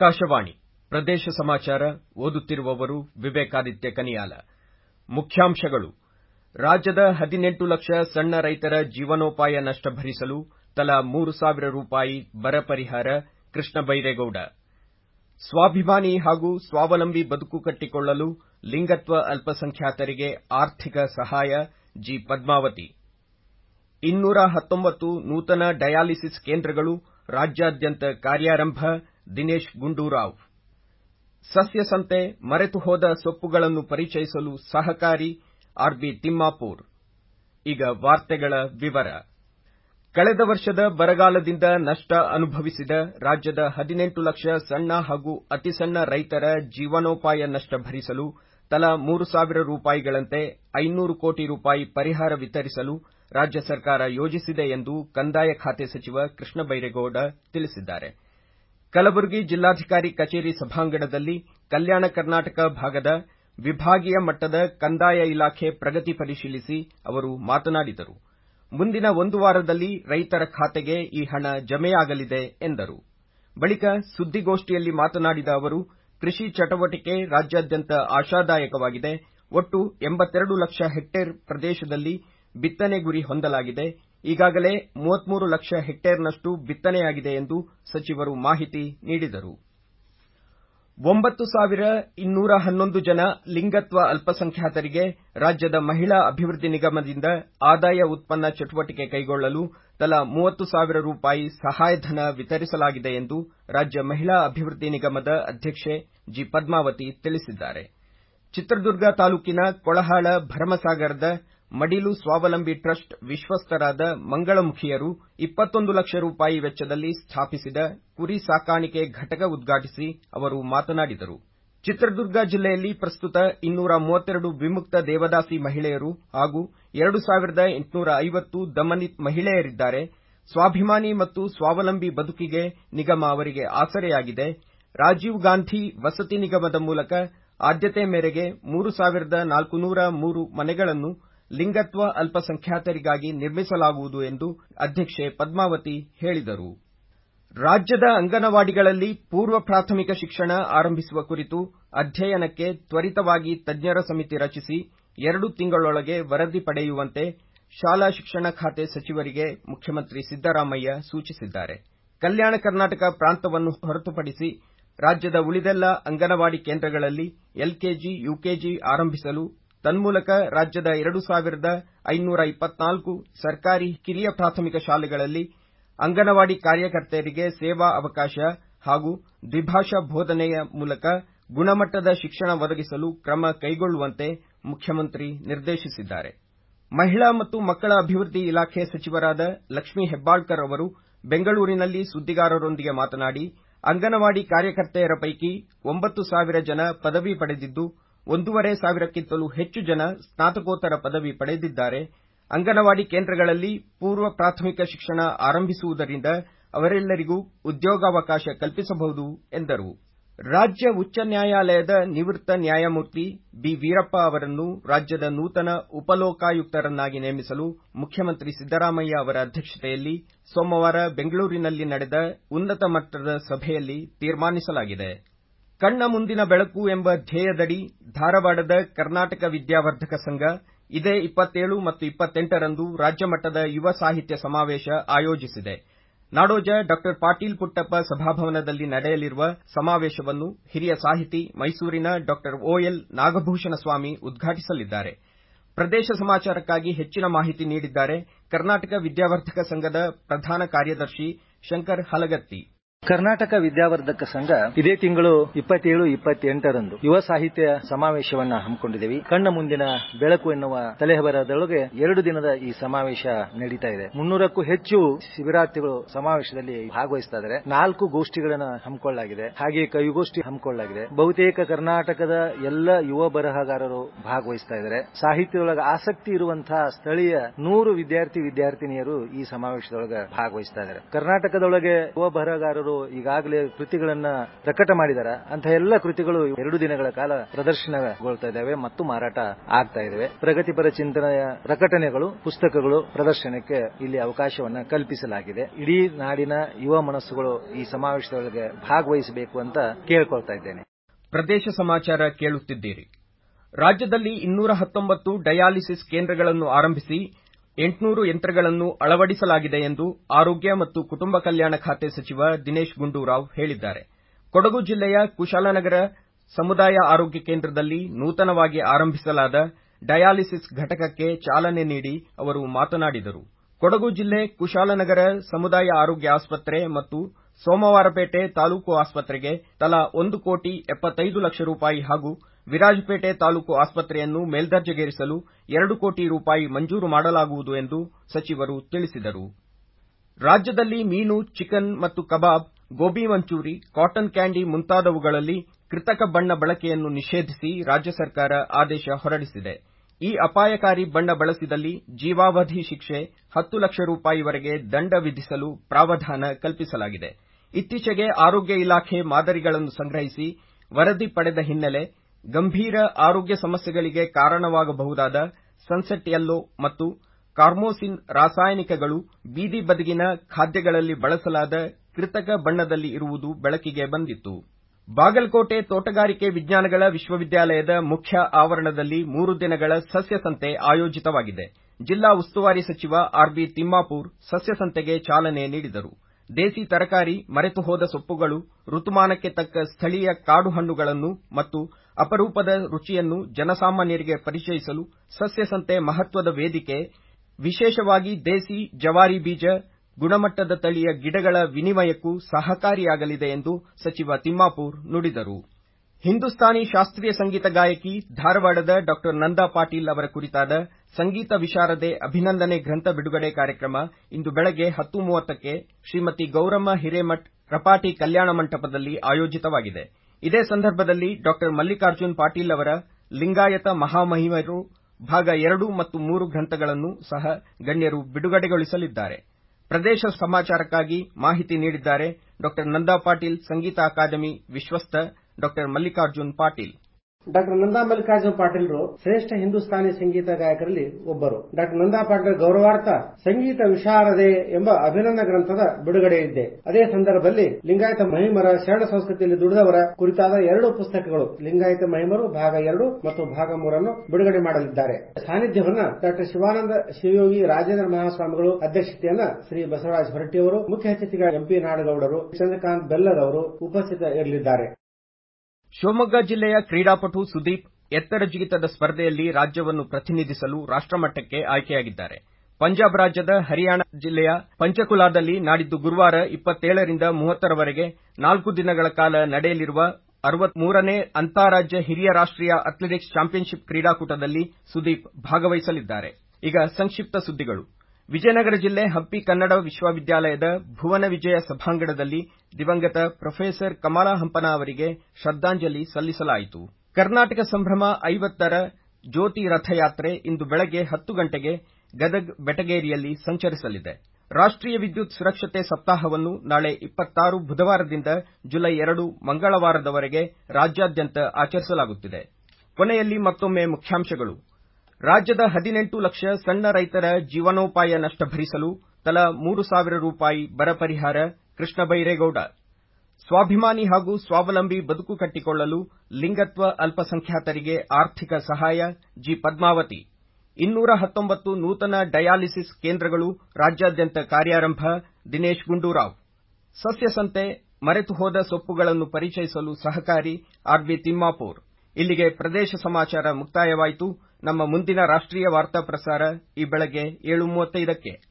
ಆಕಾಶವಾಣಿ ಪ್ರದೇಶ ಸಮಾಚಾರ ಓದುತ್ತಿರುವವರು ವಿವೇಕಾದಿತ್ಯ ಕನಿಯಾಲ ಮುಖ್ಯಾಂಶಗಳು ರಾಜ್ಯದ ಹದಿನೆಂಟು ಲಕ್ಷ ಸಣ್ಣ ರೈತರ ಜೀವನೋಪಾಯ ನಷ್ಟ ಭರಿಸಲು ತಲಾ ಮೂರು ಸಾವಿರ ರೂಪಾಯಿ ಬರ ಪರಿಹಾರ ಕೃಷ್ಣ ಬೈರೇಗೌಡ ಸ್ವಾಭಿಮಾನಿ ಹಾಗೂ ಸ್ವಾವಲಂಬಿ ಬದುಕು ಕಟ್ಟಿಕೊಳ್ಳಲು ಲಿಂಗತ್ವ ಅಲ್ಪಸಂಖ್ಯಾತರಿಗೆ ಆರ್ಥಿಕ ಸಹಾಯ ಜಿ ಪದ್ಮಾವತಿ ಇನ್ನೂರ ಹತ್ತೊಂಬತ್ತು ನೂತನ ಡಯಾಲಿಸಿಸ್ ಕೇಂದ್ರಗಳು ರಾಜ್ಯಾದ್ಯಂತ ಕಾರ್ಯಾರಂಭ ದಿನೇಶ್ ಗುಂಡೂರಾವ್ ಸಸ್ಯ ಸಂತೆ ಮರೆತು ಹೋದ ಸೊಪ್ಪುಗಳನ್ನು ಪರಿಚಯಿಸಲು ಸಹಕಾರಿ ಆರ್ಬಿ ತಿಮ್ಮಾಪೂರ್ ಈಗ ವಾರ್ತೆಗಳ ವಿವರ ಕಳೆದ ವರ್ಷದ ಬರಗಾಲದಿಂದ ನಷ್ಟ ಅನುಭವಿಸಿದ ರಾಜ್ಯದ ಹದಿನೆಂಟು ಲಕ್ಷ ಸಣ್ಣ ಹಾಗೂ ಅತಿಸಣ್ಣ ರೈತರ ಜೀವನೋಪಾಯ ನಷ್ಟ ಭರಿಸಲು ತಲಾ ಮೂರು ಸಾವಿರ ರೂಪಾಯಿಗಳಂತೆ ಐನೂರು ಕೋಟಿ ರೂಪಾಯಿ ಪರಿಹಾರ ವಿತರಿಸಲು ರಾಜ್ಯ ಸರ್ಕಾರ ಯೋಜಿಸಿದೆ ಎಂದು ಕಂದಾಯ ಖಾತೆ ಸಚಿವ ಕೃಷ್ಣ ಬೈರೇಗೌಡ ತಿಳಿಸಿದ್ದಾರೆ ಕಲಬುರಗಿ ಜಿಲ್ಲಾಧಿಕಾರಿ ಕಚೇರಿ ಸಭಾಂಗಣದಲ್ಲಿ ಕಲ್ಯಾಣ ಕರ್ನಾಟಕ ಭಾಗದ ವಿಭಾಗೀಯ ಮಟ್ಟದ ಕಂದಾಯ ಇಲಾಖೆ ಪ್ರಗತಿ ಪರಿಶೀಲಿಸಿ ಅವರು ಮಾತನಾಡಿದರು ಮುಂದಿನ ಒಂದು ವಾರದಲ್ಲಿ ರೈತರ ಖಾತೆಗೆ ಈ ಹಣ ಜಮೆಯಾಗಲಿದೆ ಎಂದರು ಬಳಿಕ ಸುದ್ದಿಗೋಷ್ಠಿಯಲ್ಲಿ ಮಾತನಾಡಿದ ಅವರು ಕೃಷಿ ಚಟುವಟಿಕೆ ರಾಜ್ಯಾದ್ಯಂತ ಆಶಾದಾಯಕವಾಗಿದೆ ಒಟ್ಟು ಎಂಬತ್ತೆರಡು ಲಕ್ಷ ಹೆಕ್ಟೇರ್ ಪ್ರದೇಶದಲ್ಲಿ ಬಿತ್ತನೆ ಗುರಿ ಹೊಂದಲಾಗಿದೆ ಈಗಾಗಲೇ ಮೂವತ್ಮೂರು ಲಕ್ಷ ಹೆಕ್ಟೇರ್ನಷ್ಟು ಬಿತ್ತನೆಯಾಗಿದೆ ಎಂದು ಸಚಿವರು ಮಾಹಿತಿ ನೀಡಿದರು ಒಂಬತ್ತು ಸಾವಿರ ಇನ್ನೂರ ಹನ್ನೊಂದು ಜನ ಲಿಂಗತ್ವ ಅಲ್ಪಸಂಖ್ಯಾತರಿಗೆ ರಾಜ್ಯದ ಮಹಿಳಾ ಅಭಿವೃದ್ಧಿ ನಿಗಮದಿಂದ ಆದಾಯ ಉತ್ಪನ್ನ ಚಟುವಟಿಕೆ ಕೈಗೊಳ್ಳಲು ತಲಾ ಮೂವತ್ತು ಸಾವಿರ ರೂಪಾಯಿ ಸಹಾಯಧನ ವಿತರಿಸಲಾಗಿದೆ ಎಂದು ರಾಜ್ಯ ಮಹಿಳಾ ಅಭಿವೃದ್ಧಿ ನಿಗಮದ ಅಧ್ಯಕ್ಷೆ ಜಿ ಪದ್ಮಾವತಿ ತಿಳಿಸಿದ್ದಾರೆ ಚಿತ್ರದುರ್ಗ ತಾಲೂಕಿನ ಕೊಳಹಾಳ ಭರಮಸಾಗರದ ಮಡಿಲು ಸ್ವಾವಲಂಬಿ ಟ್ರಸ್ಟ್ ವಿಶ್ವಸ್ತರಾದ ಮಂಗಳಮುಖಿಯರು ಇಪ್ಪತ್ತೊಂದು ಲಕ್ಷ ರೂಪಾಯಿ ವೆಚ್ಚದಲ್ಲಿ ಸ್ಥಾಪಿಸಿದ ಕುರಿ ಸಾಕಾಣಿಕೆ ಘಟಕ ಉದ್ಘಾಟಿಸಿ ಅವರು ಮಾತನಾಡಿದರು ಚಿತ್ರದುರ್ಗ ಜಿಲ್ಲೆಯಲ್ಲಿ ಪ್ರಸ್ತುತ ಇನ್ನೂರ ಮೂವತ್ತೆರಡು ವಿಮುಕ್ತ ದೇವದಾಸಿ ಮಹಿಳೆಯರು ಹಾಗೂ ಎರಡು ಸಾವಿರದ ಎಂಟುನೂರ ಐವತ್ತು ದಮನಿತ್ ಮಹಿಳೆಯರಿದ್ದಾರೆ ಸ್ವಾಭಿಮಾನಿ ಮತ್ತು ಸ್ವಾವಲಂಬಿ ಬದುಕಿಗೆ ನಿಗಮ ಅವರಿಗೆ ಆಸರೆಯಾಗಿದೆ ರಾಜೀವ್ ಗಾಂಧಿ ವಸತಿ ನಿಗಮದ ಮೂಲಕ ಆದ್ಯತೆ ಮೇರೆಗೆ ಮೂರು ಸಾವಿರದ ನಾಲ್ಕುನೂರ ಮೂರು ಮನೆಗಳನ್ನು ಲಿಂಗತ್ವ ಅಲ್ಪಸಂಖ್ಯಾತರಿಗಾಗಿ ನಿರ್ಮಿಸಲಾಗುವುದು ಎಂದು ಅಧ್ಯಕ್ಷೆ ಪದ್ಮಾವತಿ ಹೇಳಿದರು ರಾಜ್ಯದ ಅಂಗನವಾಡಿಗಳಲ್ಲಿ ಪೂರ್ವ ಪ್ರಾಥಮಿಕ ಶಿಕ್ಷಣ ಆರಂಭಿಸುವ ಕುರಿತು ಅಧ್ಯಯನಕ್ಕೆ ತ್ವರಿತವಾಗಿ ತಜ್ಞರ ಸಮಿತಿ ರಚಿಸಿ ಎರಡು ತಿಂಗಳೊಳಗೆ ವರದಿ ಪಡೆಯುವಂತೆ ಶಾಲಾ ಶಿಕ್ಷಣ ಖಾತೆ ಸಚಿವರಿಗೆ ಮುಖ್ಯಮಂತ್ರಿ ಸಿದ್ದರಾಮಯ್ಯ ಸೂಚಿಸಿದ್ದಾರೆ ಕಲ್ಯಾಣ ಕರ್ನಾಟಕ ಪ್ರಾಂತವನ್ನು ಹೊರತುಪಡಿಸಿ ರಾಜ್ಯದ ಉಳಿದೆಲ್ಲ ಅಂಗನವಾಡಿ ಕೇಂದ್ರಗಳಲ್ಲಿ ಎಲ್ಕೆಜಿ ಯುಕೆಜಿ ಆರಂಭಿಸಲು ತನ್ಮೂಲಕ ರಾಜ್ಯದ ಎರಡು ಸಾವಿರದ ಐನೂರ ಇಪ್ಪತ್ನಾಲ್ಕು ಸರ್ಕಾರಿ ಕಿರಿಯ ಪ್ರಾಥಮಿಕ ಶಾಲೆಗಳಲ್ಲಿ ಅಂಗನವಾಡಿ ಕಾರ್ಯಕರ್ತೆಯರಿಗೆ ಸೇವಾ ಅವಕಾಶ ಹಾಗೂ ದ್ವಿಭಾಷಾ ಬೋಧನೆಯ ಮೂಲಕ ಗುಣಮಟ್ಟದ ಶಿಕ್ಷಣ ಒದಗಿಸಲು ಕ್ರಮ ಕೈಗೊಳ್ಳುವಂತೆ ಮುಖ್ಯಮಂತ್ರಿ ನಿರ್ದೇಶಿಸಿದ್ದಾರೆ ಮಹಿಳಾ ಮತ್ತು ಮಕ್ಕಳ ಅಭಿವೃದ್ಧಿ ಇಲಾಖೆ ಸಚಿವರಾದ ಲಕ್ಷ್ಮೀ ಹೆಬ್ಬಾಳ್ಕರ್ ಅವರು ಬೆಂಗಳೂರಿನಲ್ಲಿ ಸುದ್ದಿಗಾರರೊಂದಿಗೆ ಮಾತನಾಡಿ ಅಂಗನವಾಡಿ ಕಾರ್ಯಕರ್ತೆಯರ ಪೈಕಿ ಒಂಬತ್ತು ಸಾವಿರ ಜನ ಪದವಿ ಪಡೆದಿದ್ದು ಒಂದೂವರೆ ಸಾವಿರಕ್ಕಿಂತಲೂ ಹೆಚ್ಚು ಜನ ಸ್ನಾತಕೋತ್ತರ ಪದವಿ ಪಡೆದಿದ್ದಾರೆ ಅಂಗನವಾಡಿ ಕೇಂದ್ರಗಳಲ್ಲಿ ಪೂರ್ವ ಪ್ರಾಥಮಿಕ ಶಿಕ್ಷಣ ಆರಂಭಿಸುವುದರಿಂದ ಅವರೆಲ್ಲರಿಗೂ ಉದ್ಯೋಗಾವಕಾಶ ಕಲ್ಪಿಸಬಹುದು ಎಂದರು ರಾಜ್ಯ ಉಚ್ಚ ನ್ಯಾಯಾಲಯದ ನಿವೃತ್ತ ನ್ಯಾಯಮೂರ್ತಿ ಬಿ ವೀರಪ್ಪ ಅವರನ್ನು ರಾಜ್ಯದ ನೂತನ ಉಪಲೋಕಾಯುಕ್ತರನ್ನಾಗಿ ನೇಮಿಸಲು ಮುಖ್ಯಮಂತ್ರಿ ಸಿದ್ದರಾಮಯ್ಯ ಅವರ ಅಧ್ಯಕ್ಷತೆಯಲ್ಲಿ ಸೋಮವಾರ ಬೆಂಗಳೂರಿನಲ್ಲಿ ನಡೆದ ಉನ್ನತ ಮಟ್ಟದ ಸಭೆಯಲ್ಲಿ ತೀರ್ಮಾನಿಸಲಾಗಿದೆ ಕಣ್ಣ ಮುಂದಿನ ಬೆಳಕು ಎಂಬ ಧ್ಯೇಯದಡಿ ಧಾರವಾಡದ ಕರ್ನಾಟಕ ವಿದ್ಯಾವರ್ಧಕ ಸಂಘ ಇದೇ ಇಪ್ಪತ್ತೇಳು ಮತ್ತು ಇಪ್ಪತ್ತೆಂಟರಂದು ರಾಜ್ಯ ಮಟ್ಟದ ಯುವ ಸಾಹಿತ್ಯ ಸಮಾವೇಶ ಆಯೋಜಿಸಿದೆ ನಾಡೋಜ ಡಾ ಪಾಟೀಲ್ ಪುಟ್ಟಪ್ಪ ಸಭಾಭವನದಲ್ಲಿ ನಡೆಯಲಿರುವ ಸಮಾವೇಶವನ್ನು ಹಿರಿಯ ಸಾಹಿತಿ ಮೈಸೂರಿನ ಡಾ ಒಎಲ್ ನಾಗಭೂಷಣ ಸ್ವಾಮಿ ಉದ್ಘಾಟಿಸಲಿದ್ದಾರೆ ಪ್ರದೇಶ ಸಮಾಚಾರಕ್ಕಾಗಿ ಹೆಚ್ಚಿನ ಮಾಹಿತಿ ನೀಡಿದ್ದಾರೆ ಕರ್ನಾಟಕ ವಿದ್ಯಾವರ್ಧಕ ಸಂಘದ ಪ್ರಧಾನ ಕಾರ್ಯದರ್ಶಿ ಶಂಕರ್ ಹಲಗತ್ತಿ ಕರ್ನಾಟಕ ವಿದ್ಯಾವರ್ಧಕ ಸಂಘ ಇದೇ ತಿಂಗಳು ಇಪ್ಪತ್ತೇಳು ಇಪ್ಪತ್ತೆಂಟರಂದು ಯುವ ಸಾಹಿತ್ಯ ಸಮಾವೇಶವನ್ನ ಹಮ್ಮಿಕೊಂಡಿದ್ದೇವೆ ಕಣ್ಣ ಮುಂದಿನ ಬೆಳಕು ಎನ್ನುವ ತಲೆಹಬರದೊಳಗೆ ಎರಡು ದಿನದ ಈ ಸಮಾವೇಶ ನಡೀತಾ ಇದೆ ಮುನ್ನೂರಕ್ಕೂ ಹೆಚ್ಚು ಶಿಬಿರಾರ್ಥಿಗಳು ಸಮಾವೇಶದಲ್ಲಿ ಭಾಗವಹಿಸ್ತಾ ಇದ್ದಾರೆ ನಾಲ್ಕು ಗೋಷ್ಠಿಗಳನ್ನ ಹಮ್ಮಿಕೊಳ್ಳಲಾಗಿದೆ ಹಾಗೆ ಕವಿಗೋಷ್ಠಿ ಹಮ್ಮಿಕೊಳ್ಳಲಾಗಿದೆ ಬಹುತೇಕ ಕರ್ನಾಟಕದ ಎಲ್ಲ ಯುವ ಬರಹಗಾರರು ಭಾಗವಹಿಸ್ತಾ ಇದ್ದಾರೆ ಸಾಹಿತ್ಯದೊಳಗೆ ಆಸಕ್ತಿ ಇರುವಂತಹ ಸ್ಥಳೀಯ ನೂರು ವಿದ್ಯಾರ್ಥಿ ವಿದ್ಯಾರ್ಥಿನಿಯರು ಈ ಸಮಾವೇಶದೊಳಗೆ ಭಾಗವಹಿಸ್ತಾ ಇದ್ದಾರೆ ಕರ್ನಾಟಕದೊಳಗೆ ಯುವ ಬರಹಗಾರರು ಅವರು ಈಗಾಗಲೇ ಕೃತಿಗಳನ್ನ ಪ್ರಕಟ ಮಾಡಿದ್ದಾರೆ ಅಂತ ಎಲ್ಲ ಕೃತಿಗಳು ಎರಡು ದಿನಗಳ ಕಾಲ ಪ್ರದರ್ಶನಗೊಳ್ತಾ ಇದ್ದಾವೆ ಮತ್ತು ಮಾರಾಟ ಆಗ್ತಾ ಇದಾವೆ ಪ್ರಗತಿಪರ ಚಿಂತನೆಯ ಪ್ರಕಟಣೆಗಳು ಪುಸ್ತಕಗಳು ಪ್ರದರ್ಶನಕ್ಕೆ ಇಲ್ಲಿ ಅವಕಾಶವನ್ನ ಕಲ್ಪಿಸಲಾಗಿದೆ ಇಡೀ ನಾಡಿನ ಯುವ ಮನಸ್ಸುಗಳು ಈ ಸಮಾವೇಶದೊಳಗೆ ಭಾಗವಹಿಸಬೇಕು ಅಂತ ಕೇಳ್ಕೊಳ್ತಾ ಇದ್ದೇನೆ ಪ್ರದೇಶ ಸಮಾಚಾರ ಕೇಳುತ್ತಿದ್ದೀರಿ ರಾಜ್ಯದಲ್ಲಿ ಇನ್ನೂರ ಹತ್ತೊಂಬತ್ತು ಡಯಾಲಿಸಿಸ್ ಕೇಂದ್ರಗಳನ್ನು ಆರಂಭಿಸಿ ಎಂಟುನೂರು ಯಂತ್ರಗಳನ್ನು ಅಳವಡಿಸಲಾಗಿದೆ ಎಂದು ಆರೋಗ್ಯ ಮತ್ತು ಕುಟುಂಬ ಕಲ್ಯಾಣ ಖಾತೆ ಸಚಿವ ದಿನೇಶ್ ಗುಂಡೂರಾವ್ ಹೇಳಿದ್ದಾರೆ ಕೊಡಗು ಜಿಲ್ಲೆಯ ಕುಶಾಲನಗರ ಸಮುದಾಯ ಆರೋಗ್ಯ ಕೇಂದ್ರದಲ್ಲಿ ನೂತನವಾಗಿ ಆರಂಭಿಸಲಾದ ಡಯಾಲಿಸಿಸ್ ಘಟಕಕ್ಕೆ ಚಾಲನೆ ನೀಡಿ ಅವರು ಮಾತನಾಡಿದರು ಕೊಡಗು ಜಿಲ್ಲೆ ಕುಶಾಲನಗರ ಸಮುದಾಯ ಆರೋಗ್ಯ ಆಸ್ಪತ್ರೆ ಮತ್ತು ಸೋಮವಾರಪೇಟೆ ತಾಲೂಕು ಆಸ್ಪತ್ರೆಗೆ ತಲಾ ಒಂದು ಕೋಟಿ ಎಪ್ಪತ್ತೈದು ಲಕ್ಷ ರೂಪಾಯಿ ಹಾಗೂ ವಿರಾಜಪೇಟೆ ತಾಲೂಕು ಆಸ್ಪತ್ರೆಯನ್ನು ಮೇಲ್ದರ್ಜೆಗೇರಿಸಲು ಎರಡು ಕೋಟಿ ರೂಪಾಯಿ ಮಂಜೂರು ಮಾಡಲಾಗುವುದು ಎಂದು ಸಚಿವರು ತಿಳಿಸಿದರು ರಾಜ್ಯದಲ್ಲಿ ಮೀನು ಚಿಕನ್ ಮತ್ತು ಕಬಾಬ್ ಗೋಬಿ ಮಂಚೂರಿ ಕಾಟನ್ ಕ್ಯಾಂಡಿ ಮುಂತಾದವುಗಳಲ್ಲಿ ಕೃತಕ ಬಣ್ಣ ಬಳಕೆಯನ್ನು ನಿಷೇಧಿಸಿ ರಾಜ್ಯ ಸರ್ಕಾರ ಆದೇಶ ಹೊರಡಿಸಿದೆ ಈ ಅಪಾಯಕಾರಿ ಬಣ್ಣ ಬಳಸಿದಲ್ಲಿ ಜೀವಾವಧಿ ಶಿಕ್ಷೆ ಹತ್ತು ಲಕ್ಷ ರೂಪಾಯಿವರೆಗೆ ದಂಡ ವಿಧಿಸಲು ಪ್ರಾವಧಾನ ಕಲ್ಪಿಸಲಾಗಿದೆ ಇತ್ತೀಚೆಗೆ ಆರೋಗ್ಯ ಇಲಾಖೆ ಮಾದರಿಗಳನ್ನು ಸಂಗ್ರಹಿಸಿ ವರದಿ ಪಡೆದ ಹಿನ್ನೆಲೆ ಗಂಭೀರ ಆರೋಗ್ಯ ಸಮಸ್ಯೆಗಳಿಗೆ ಕಾರಣವಾಗಬಹುದಾದ ಸನ್ಸೆಟ್ ಯೆಲ್ಲೋ ಮತ್ತು ಕಾರ್ಮೋಸಿನ್ ರಾಸಾಯನಿಕಗಳು ಬೀದಿ ಬದಿಗಿನ ಖಾದ್ಯಗಳಲ್ಲಿ ಬಳಸಲಾದ ಕೃತಕ ಬಣ್ಣದಲ್ಲಿ ಇರುವುದು ಬೆಳಕಿಗೆ ಬಂದಿತ್ತು ಬಾಗಲಕೋಟೆ ತೋಟಗಾರಿಕೆ ವಿಜ್ಞಾನಗಳ ವಿಶ್ವವಿದ್ಯಾಲಯದ ಮುಖ್ಯ ಆವರಣದಲ್ಲಿ ಮೂರು ದಿನಗಳ ಸಸ್ಯ ಸಂತೆ ಆಯೋಜಿತವಾಗಿದೆ ಜಿಲ್ಲಾ ಉಸ್ತುವಾರಿ ಸಚಿವ ಆರ್ಬಿ ತಿಮ್ಮಾಪೂರ್ ಸಸ್ಯ ಸಂತೆಗೆ ಚಾಲನೆ ನೀಡಿದರು ದೇಸಿ ತರಕಾರಿ ಮರೆತು ಹೋದ ಸೊಪ್ಪುಗಳು ಋತುಮಾನಕ್ಕೆ ತಕ್ಕ ಸ್ಥಳೀಯ ಕಾಡು ಹಣ್ಣುಗಳನ್ನು ಮತ್ತು ಅಪರೂಪದ ರುಚಿಯನ್ನು ಜನಸಾಮಾನ್ಯರಿಗೆ ಪರಿಚಯಿಸಲು ಸಸ್ಯ ಸಂತೆ ಮಹತ್ವದ ವೇದಿಕೆ ವಿಶೇಷವಾಗಿ ದೇಸಿ ಜವಾರಿ ಬೀಜ ಗುಣಮಟ್ಟದ ತಳಿಯ ಗಿಡಗಳ ವಿನಿಮಯಕ್ಕೂ ಸಹಕಾರಿಯಾಗಲಿದೆ ಎಂದು ಸಚಿವ ತಿಮ್ಮಾಪೂರ್ ನುಡಿದರು ಹಿಂದೂಸ್ತಾನಿ ಶಾಸ್ತ್ರೀಯ ಸಂಗೀತ ಗಾಯಕಿ ಧಾರವಾಡದ ಡಾ ನಂದಾ ಪಾಟೀಲ್ ಅವರ ಕುರಿತಾದ ಸಂಗೀತ ವಿಶಾರದೆ ಅಭಿನಂದನೆ ಗ್ರಂಥ ಬಿಡುಗಡೆ ಕಾರ್ಯಕ್ರಮ ಇಂದು ಬೆಳಗ್ಗೆ ಹತ್ತು ಮೂವತ್ತಕ್ಕೆ ಶ್ರೀಮತಿ ಗೌರಮ್ಮ ಹಿರೇಮಠ್ ರಪಾಟಿ ಕಲ್ಯಾಣ ಮಂಟಪದಲ್ಲಿ ಆಯೋಜಿತವಾಗಿದೆ ಇದೇ ಸಂದರ್ಭದಲ್ಲಿ ಡಾ ಮಲ್ಲಿಕಾರ್ಜುನ್ ಪಾಟೀಲ್ ಅವರ ಲಿಂಗಾಯತ ಮಹಾಮಹಿಮರು ಭಾಗ ಎರಡು ಮತ್ತು ಮೂರು ಗ್ರಂಥಗಳನ್ನು ಸಹ ಗಣ್ಯರು ಬಿಡುಗಡೆಗೊಳಿಸಲಿದ್ದಾರೆ ಪ್ರದೇಶ ಸಮಾಚಾರಕ್ಕಾಗಿ ಮಾಹಿತಿ ನೀಡಿದ್ದಾರೆ ಡಾ ನಂದಾ ಪಾಟೀಲ್ ಸಂಗೀತ ಅಕಾಡೆಮಿ ವಿಶ್ವಸ್ಥ ಡಾ ಮಲ್ಲಿಕಾರ್ಜುನ್ ಪಾಟೀಲ್ ಡಾಕ್ಟರ್ ನಂದಾ ಮಲ್ಲಿಕಾರ್ಜುನ ಪಾಟೀಲ್ರು ಶ್ರೇಷ್ಠ ಹಿಂದೂಸ್ತಾನಿ ಸಂಗೀತ ಗಾಯಕರಲ್ಲಿ ಒಬ್ಬರು ಡಾಕ್ಟರ್ ನಂದಾ ಪಾಟೀಲ್ ಗೌರವಾರ್ಥ ಸಂಗೀತ ವಿಶಾರದೆ ಎಂಬ ಅಭಿನಂದನ ಗ್ರಂಥದ ಬಿಡುಗಡೆ ಇದ್ದೆ ಅದೇ ಸಂದರ್ಭದಲ್ಲಿ ಲಿಂಗಾಯತ ಮಹಿಮರ ಶರಣ ಸಂಸ್ಕೃತಿಯಲ್ಲಿ ದುಡಿದವರ ಕುರಿತಾದ ಎರಡು ಪುಸ್ತಕಗಳು ಲಿಂಗಾಯತ ಮಹಿಮರು ಭಾಗ ಎರಡು ಮತ್ತು ಭಾಗ ಮೂರನ್ನು ಬಿಡುಗಡೆ ಮಾಡಲಿದ್ದಾರೆ ಸಾನ್ನಿಧ್ಯವನ್ನ ಡಾಕ್ಟರ್ ಶಿವಾನಂದ ಶಿವಯೋಗಿ ರಾಜೇಂದ್ರ ಮಹಾಸ್ವಾಮಿಗಳು ಅಧ್ಯಕ್ಷತೆಯನ್ನ ಶ್ರೀ ಬಸವರಾಜ ಹೊರಟ್ಟಿಯವರು ಮುಖ್ಯ ಅತಿಥಿಗಳ ಎಂಪಿ ನಾಡಗೌಡರು ಚಂದ್ರಕಾಂತ್ ಬೆಲ್ಲದವರು ಉಪಸ್ಥಿತರಿರಲಿದ್ದಾರೆ ಶಿವಮೊಗ್ಗ ಜಿಲ್ಲೆಯ ಕ್ರೀಡಾಪಟು ಸುದೀಪ್ ಎತ್ತರ ಜಿಗಿತದ ಸ್ಪರ್ಧೆಯಲ್ಲಿ ರಾಜ್ಯವನ್ನು ಪ್ರತಿನಿಧಿಸಲು ರಾಷ್ಟಮಟ್ಟಕ್ಕೆ ಆಯ್ಕೆಯಾಗಿದ್ದಾರೆ ಪಂಜಾಬ್ ರಾಜ್ಯದ ಹರಿಯಾಣ ಜಿಲ್ಲೆಯ ಪಂಚಕುಲಾದಲ್ಲಿ ನಾಡಿದ್ದು ಗುರುವಾರ ಇಪ್ಪತ್ತೇಳರಿಂದ ಮೂವತ್ತರವರೆಗೆ ನಾಲ್ಕು ದಿನಗಳ ಕಾಲ ನಡೆಯಲಿರುವ ಅರವತ್ಮೂರನೇ ಅಂತಾರಾಜ್ಯ ಹಿರಿಯ ರಾಷ್ಟೀಯ ಅಥ್ಲೆಟಿಕ್ಸ್ ಚಾಂಪಿಯನ್ಶಿಪ್ ಕ್ರೀಡಾಕೂಟದಲ್ಲಿ ಸುದೀಪ್ ಭಾಗವಹಿಸಲಿದ್ದಾರೆ ಈಗ ಸಂಕ್ಷಿಪ್ತ ಸುದ್ದಿಗಳು ವಿಜಯನಗರ ಜಿಲ್ಲೆ ಹಂಪಿ ಕನ್ನಡ ವಿಶ್ವವಿದ್ಯಾಲಯದ ಭುವನ ವಿಜಯ ಸಭಾಂಗಣದಲ್ಲಿ ದಿವಂಗತ ಪ್ರೊಫೆಸರ್ ಕಮಲಾ ಹಂಪನ ಅವರಿಗೆ ಶ್ರದ್ದಾಂಜಲಿ ಸಲ್ಲಿಸಲಾಯಿತು ಕರ್ನಾಟಕ ಸಂಭ್ರಮ ಐವತ್ತರ ಜ್ಯೋತಿ ರಥಯಾತ್ರೆ ಇಂದು ಬೆಳಗ್ಗೆ ಹತ್ತು ಗಂಟೆಗೆ ಗದಗ್ ಬೆಟಗೇರಿಯಲ್ಲಿ ಸಂಚರಿಸಲಿದೆ ರಾಷ್ಟೀಯ ವಿದ್ಯುತ್ ಸುರಕ್ಷತೆ ಸಪ್ತಾಹವನ್ನು ನಾಳೆ ಇಪ್ಪತ್ತಾರು ಬುಧವಾರದಿಂದ ಜುಲೈ ಎರಡು ಮಂಗಳವಾರದವರೆಗೆ ರಾಜ್ಯಾದ್ಯಂತ ಆಚರಿಸಲಾಗುತ್ತಿದೆ ಕೊನೆಯಲ್ಲಿ ಮತ್ತೊಮ್ಮೆ ಮುಖ್ಯಾಂಶಗಳು ರಾಜ್ಯದ ಹದಿನೆಂಟು ಲಕ್ಷ ಸಣ್ಣ ರೈತರ ಜೀವನೋಪಾಯ ನಷ್ಟ ಭರಿಸಲು ತಲಾ ಮೂರು ಸಾವಿರ ರೂಪಾಯಿ ಬರ ಪರಿಹಾರ ಕೃಷ್ಣ ಬೈರೇಗೌಡ ಸ್ವಾಭಿಮಾನಿ ಹಾಗೂ ಸ್ವಾವಲಂಬಿ ಬದುಕು ಕಟ್ಟಿಕೊಳ್ಳಲು ಲಿಂಗತ್ವ ಅಲ್ಪಸಂಖ್ಯಾತರಿಗೆ ಆರ್ಥಿಕ ಸಹಾಯ ಜಿ ಪದ್ಮಾವತಿ ಇನ್ನೂರ ಹತ್ತೊಂಬತ್ತು ನೂತನ ಡಯಾಲಿಸಿಸ್ ಕೇಂದ್ರಗಳು ರಾಜ್ಯಾದ್ಯಂತ ಕಾರ್ಯಾರಂಭ ದಿನೇಶ್ ಗುಂಡೂರಾವ್ ಸಸ್ಯ ಸಂತೆ ಮರೆತು ಹೋದ ಸೊಪ್ಪುಗಳನ್ನು ಪರಿಚಯಿಸಲು ಸಹಕಾರಿ ಆರ್ಬಿ ತಿಮ್ಮಾಪೂರ್ ಇಲ್ಲಿಗೆ ಪ್ರದೇಶ ಸಮಾಚಾರ ಮುಕ್ತಾಯವಾಯಿತು ನಮ್ಮ ಮುಂದಿನ ರಾಷ್ಟ್ರೀಯ ವಾರ್ತಾ ಪ್ರಸಾರ ಈ ಬೆಳಗ್ಗೆ ಏಳು ಮೂವತ್ತೈದಕ್ಕೆ